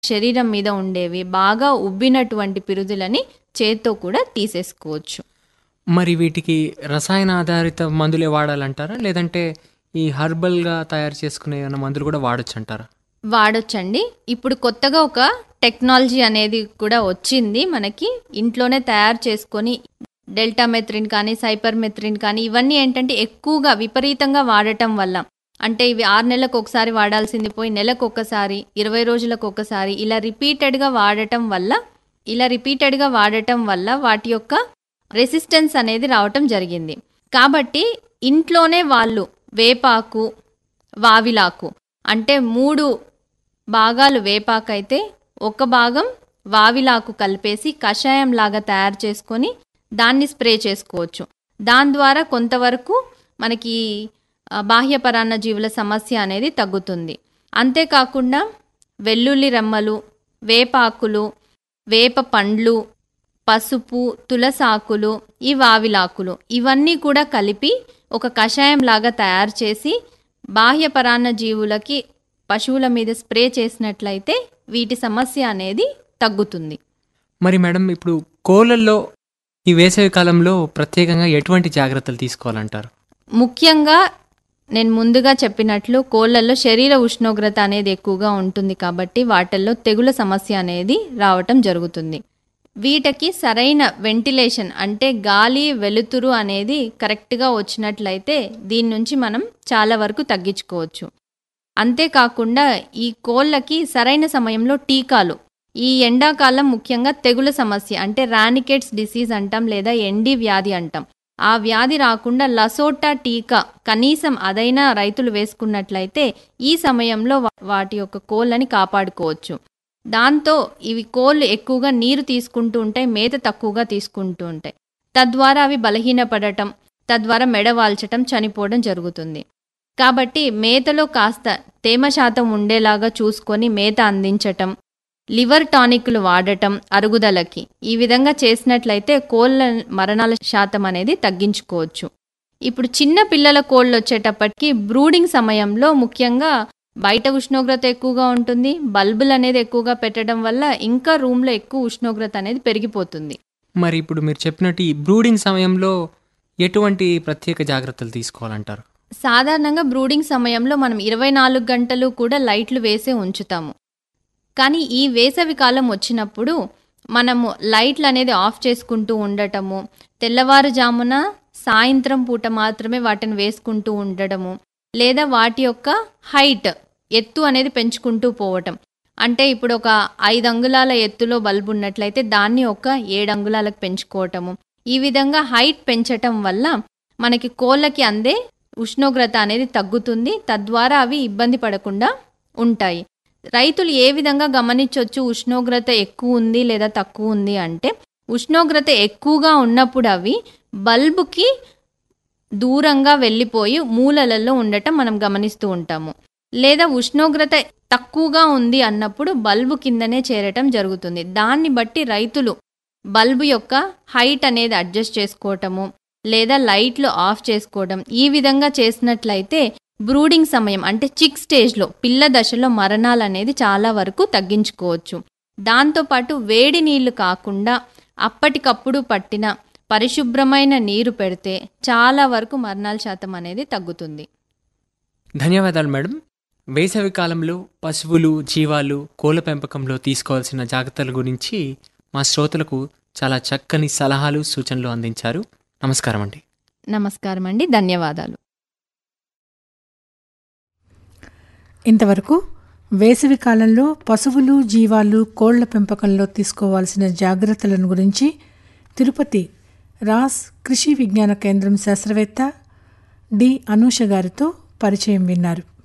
శరీరం మీద ఉండేవి బాగా ఉబ్బినటువంటి పిరుదులని చేత్తో కూడా తీసేసుకోవచ్చు మరి వీటికి రసాయన ఆధారిత మందులే వాడాలంటారా లేదంటే ఈ హర్బల్గా తయారు చేసుకునే ఏమైనా మందులు కూడా వాడొచ్చు అంటారా వాడొచ్చండి ఇప్పుడు కొత్తగా ఒక టెక్నాలజీ అనేది కూడా వచ్చింది మనకి ఇంట్లోనే తయారు చేసుకొని డెల్టామెథ్రిన్ కానీ సైపర్మెథ్రిన్ కానీ ఇవన్నీ ఏంటంటే ఎక్కువగా విపరీతంగా వాడటం వల్ల అంటే ఇవి ఆరు నెలలకు ఒకసారి వాడాల్సింది పోయి నెలకు ఒకసారి ఇరవై రోజులకు ఒకసారి ఇలా రిపీటెడ్గా వాడటం వల్ల ఇలా రిపీటెడ్గా వాడటం వల్ల వాటి యొక్క రెసిస్టెన్స్ అనేది రావటం జరిగింది కాబట్టి ఇంట్లోనే వాళ్ళు వేపాకు వావిలాకు అంటే మూడు భాగాలు వేపాకైతే ఒక భాగం వావిలాకు కలిపేసి కషాయం లాగా తయారు చేసుకొని దాన్ని స్ప్రే చేసుకోవచ్చు దాని ద్వారా కొంతవరకు మనకి ఆ, బాహ్య పరాన్న జీవుల సమస్య అనేది తగ్గుతుంది అంతేకాకుండా వెల్లుల్లి రెమ్మలు వేపాకులు వేప పండ్లు పసుపు తులసాకులు ఈ వావిలాకులు ఇవన్నీ కూడా కలిపి ఒక కషాయం లాగా తయారు చేసి బాహ్య పరాన్న జీవులకి పశువుల మీద స్ప్రే చేసినట్లయితే వీటి సమస్య అనేది తగ్గుతుంది మరి మేడం ఇప్పుడు కోళ్ళల్లో ఈ వేసవి కాలంలో ప్రత్యేకంగా ఎటువంటి జాగ్రత్తలు తీసుకోవాలంటారు ముఖ్యంగా నేను ముందుగా చెప్పినట్లు కోళ్ళల్లో శరీర ఉష్ణోగ్రత అనేది ఎక్కువగా ఉంటుంది కాబట్టి వాటిల్లో తెగుల సమస్య అనేది రావటం జరుగుతుంది వీటికి సరైన వెంటిలేషన్ అంటే గాలి వెలుతురు అనేది కరెక్ట్గా వచ్చినట్లయితే దీని నుంచి మనం చాలా వరకు తగ్గించుకోవచ్చు అంతేకాకుండా ఈ కోళ్ళకి సరైన సమయంలో టీకాలు ఈ ఎండాకాలం ముఖ్యంగా తెగుల సమస్య అంటే రానికెట్స్ డిసీజ్ అంటాం లేదా ఎండి వ్యాధి అంటాం ఆ వ్యాధి రాకుండా లసోటా టీకా కనీసం అదైనా రైతులు వేసుకున్నట్లయితే ఈ సమయంలో వా- వాటి యొక్క కోళ్ళని కాపాడుకోవచ్చు దాంతో ఇవి కోళ్ళు ఎక్కువగా నీరు తీసుకుంటూ ఉంటాయి మేత తక్కువగా తీసుకుంటూ ఉంటాయి తద్వారా అవి బలహీనపడటం తద్వారా మెడ వాల్చటం చనిపోవడం జరుగుతుంది కాబట్టి మేతలో కాస్త తేమ శాతం ఉండేలాగా చూసుకొని మేత అందించటం లివర్ టానిక్లు వాడటం అరుగుదలకి ఈ విధంగా చేసినట్లయితే కోళ్ళ మరణాల శాతం అనేది తగ్గించుకోవచ్చు ఇప్పుడు చిన్న పిల్లల కోళ్ళు వచ్చేటప్పటికి బ్రూడింగ్ సమయంలో ముఖ్యంగా బయట ఉష్ణోగ్రత ఎక్కువగా ఉంటుంది బల్బులు అనేది ఎక్కువగా పెట్టడం వల్ల ఇంకా రూమ్లో ఎక్కువ ఉష్ణోగ్రత అనేది పెరిగిపోతుంది మరి ఇప్పుడు మీరు చెప్పినట్టు ఈ బ్రూడింగ్ సమయంలో ఎటువంటి ప్రత్యేక జాగ్రత్తలు తీసుకోవాలంటారు సాధారణంగా బ్రూడింగ్ సమయంలో మనం ఇరవై నాలుగు గంటలు కూడా లైట్లు వేసే ఉంచుతాము కానీ ఈ వేసవి కాలం వచ్చినప్పుడు మనము లైట్లు అనేది ఆఫ్ చేసుకుంటూ ఉండటము తెల్లవారుజామున సాయంత్రం పూట మాత్రమే వాటిని వేసుకుంటూ ఉండడము లేదా వాటి యొక్క హైట్ ఎత్తు అనేది పెంచుకుంటూ పోవటం అంటే ఇప్పుడు ఒక ఐదు అంగుళాల ఎత్తులో బల్బు ఉన్నట్లయితే దాన్ని ఒక ఏడు అంగుళాలకు పెంచుకోవటము ఈ విధంగా హైట్ పెంచటం వల్ల మనకి కోళ్ళకి అందే ఉష్ణోగ్రత అనేది తగ్గుతుంది తద్వారా అవి ఇబ్బంది పడకుండా ఉంటాయి రైతులు ఏ విధంగా గమనించవచ్చు ఉష్ణోగ్రత ఎక్కువ ఉంది లేదా తక్కువ ఉంది అంటే ఉష్ణోగ్రత ఎక్కువగా ఉన్నప్పుడు అవి బల్బుకి దూరంగా వెళ్ళిపోయి మూలలలో ఉండటం మనం గమనిస్తూ ఉంటాము లేదా ఉష్ణోగ్రత తక్కువగా ఉంది అన్నప్పుడు బల్బు కిందనే చేరటం జరుగుతుంది దాన్ని బట్టి రైతులు బల్బు యొక్క హైట్ అనేది అడ్జస్ట్ చేసుకోవటము లేదా లైట్లు ఆఫ్ చేసుకోవడం ఈ విధంగా చేసినట్లయితే బ్రూడింగ్ సమయం అంటే చిక్ స్టేజ్లో పిల్ల దశలో మరణాలు అనేది చాలా వరకు తగ్గించుకోవచ్చు దాంతోపాటు వేడి నీళ్లు కాకుండా అప్పటికప్పుడు పట్టిన పరిశుభ్రమైన నీరు పెడితే చాలా వరకు మరణాల శాతం అనేది తగ్గుతుంది ధన్యవాదాలు మేడం వేసవి కాలంలో పశువులు జీవాలు కోళ్ళ పెంపకంలో తీసుకోవాల్సిన జాగ్రత్తల గురించి మా శ్రోతలకు చాలా చక్కని సలహాలు సూచనలు అందించారు నమస్కారం అండి నమస్కారం అండి ధన్యవాదాలు ఇంతవరకు వేసవి కాలంలో పశువులు జీవాలు కోళ్ల పెంపకంలో తీసుకోవాల్సిన జాగ్రత్తలను గురించి తిరుపతి రాస్ కృషి విజ్ఞాన కేంద్రం శాస్త్రవేత్త డి అనూష గారితో పరిచయం విన్నారు